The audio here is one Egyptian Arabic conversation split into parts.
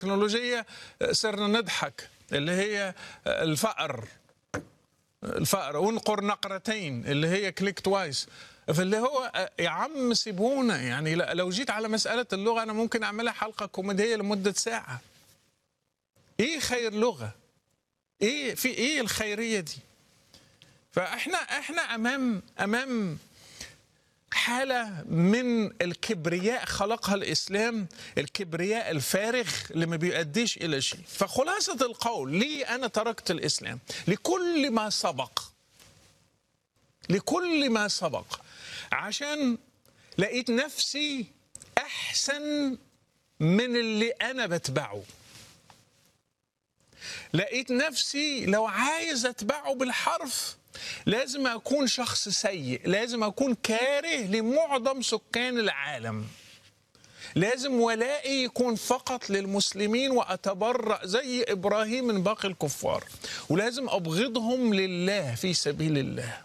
التكنولوجية صرنا نضحك اللي هي الفأر الفأر وانقر نقرتين اللي هي كليك توايس فاللي هو يا عم سيبونا يعني لو جيت على مسألة اللغة أنا ممكن أعملها حلقة كوميدية لمدة ساعة إيه خير لغة إيه في إيه الخيرية دي فإحنا إحنا أمام أمام حالة من الكبرياء خلقها الإسلام الكبرياء الفارغ اللي ما بيؤديش إلى شيء فخلاصة القول لي أنا تركت الإسلام لكل ما سبق لكل ما سبق عشان لقيت نفسي أحسن من اللي أنا بتبعه لقيت نفسي لو عايز أتبعه بالحرف لازم أكون شخص سيء لازم أكون كاره لمعظم سكان العالم لازم ولائي يكون فقط للمسلمين وأتبرأ زي إبراهيم من باقي الكفار ولازم أبغضهم لله في سبيل الله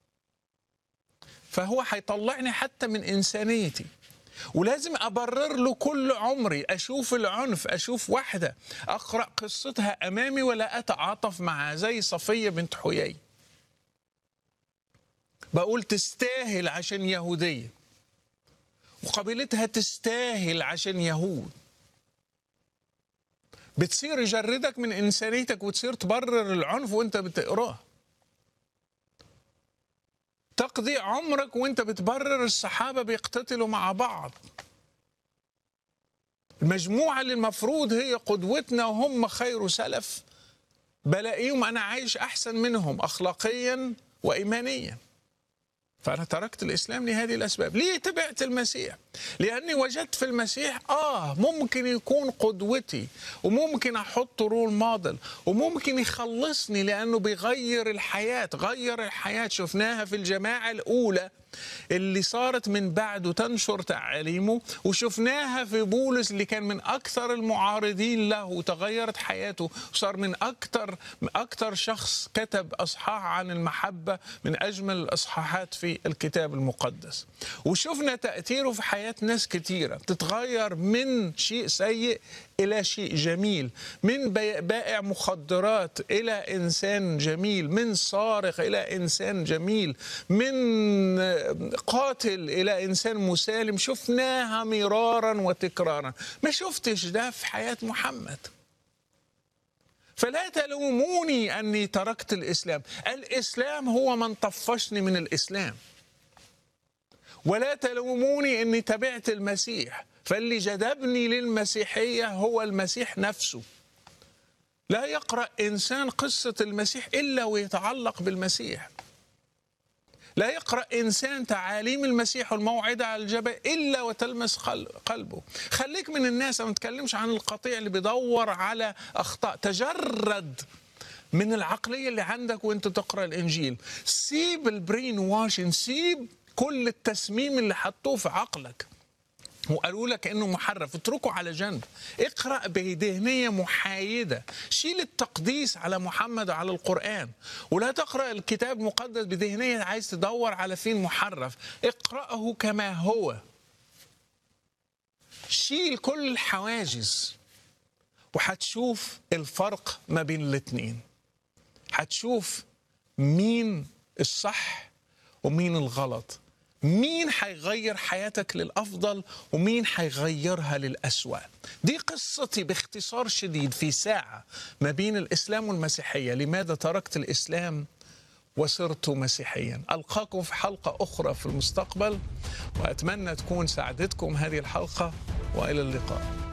فهو هيطلعني حتى من إنسانيتي ولازم أبرر له كل عمري أشوف العنف أشوف واحدة أقرأ قصتها أمامي ولا أتعاطف معها زي صفية بنت حيي بقول تستاهل عشان يهودية وقبيلتها تستاهل عشان يهود بتصير يجردك من إنسانيتك وتصير تبرر العنف وانت بتقراه تقضي عمرك وانت بتبرر الصحابة بيقتتلوا مع بعض المجموعة اللي المفروض هي قدوتنا وهم خير سلف بلاقيهم أنا عايش أحسن منهم أخلاقيا وإيمانيا فأنا تركت الإسلام لهذه الأسباب ليه تبعت المسيح لأني وجدت في المسيح آه ممكن يكون قدوتي وممكن أحط رول موديل وممكن يخلصني لأنه بيغير الحياة غير الحياة شفناها في الجماعة الأولى اللي صارت من بعده تنشر تعاليمه وشفناها في بولس اللي كان من أكثر المعارضين له وتغيرت حياته وصار من أكثر أكثر شخص كتب أصحاح عن المحبة من أجمل الأصحاحات في الكتاب المقدس وشفنا تأثيره في حياة ناس كتيرة تتغير من شيء سيء إلى شيء جميل من بائع مخدرات إلى إنسان جميل من سارق إلى إنسان جميل من قاتل إلى إنسان مسالم شفناها مرارا وتكرارا ما شفتش ده في حياة محمد فلا تلوموني أني تركت الإسلام الإسلام هو من طفشني من الإسلام ولا تلوموني أني تبعت المسيح فاللي جذبني للمسيحية هو المسيح نفسه لا يقرأ إنسان قصة المسيح إلا ويتعلق بالمسيح لا يقرأ إنسان تعاليم المسيح والموعدة على الجبل إلا وتلمس قلبه خليك من الناس ما نتكلمش عن القطيع اللي بيدور على أخطاء تجرد من العقلية اللي عندك وانت تقرأ الإنجيل سيب البرين واشن سيب كل التسميم اللي حطوه في عقلك وقالوا لك انه محرف اتركه على جنب اقرا بذهنيه محايده شيل التقديس على محمد وعلى القران ولا تقرا الكتاب المقدس بذهنيه عايز تدور على فين محرف اقراه كما هو شيل كل الحواجز وهتشوف الفرق ما بين الاثنين هتشوف مين الصح ومين الغلط مين هيغير حياتك للأفضل ومين هيغيرها للأسوأ دي قصتي باختصار شديد في ساعة ما بين الإسلام والمسيحية لماذا تركت الإسلام وصرت مسيحيا ألقاكم في حلقة أخرى في المستقبل وأتمنى تكون ساعدتكم هذه الحلقة وإلى اللقاء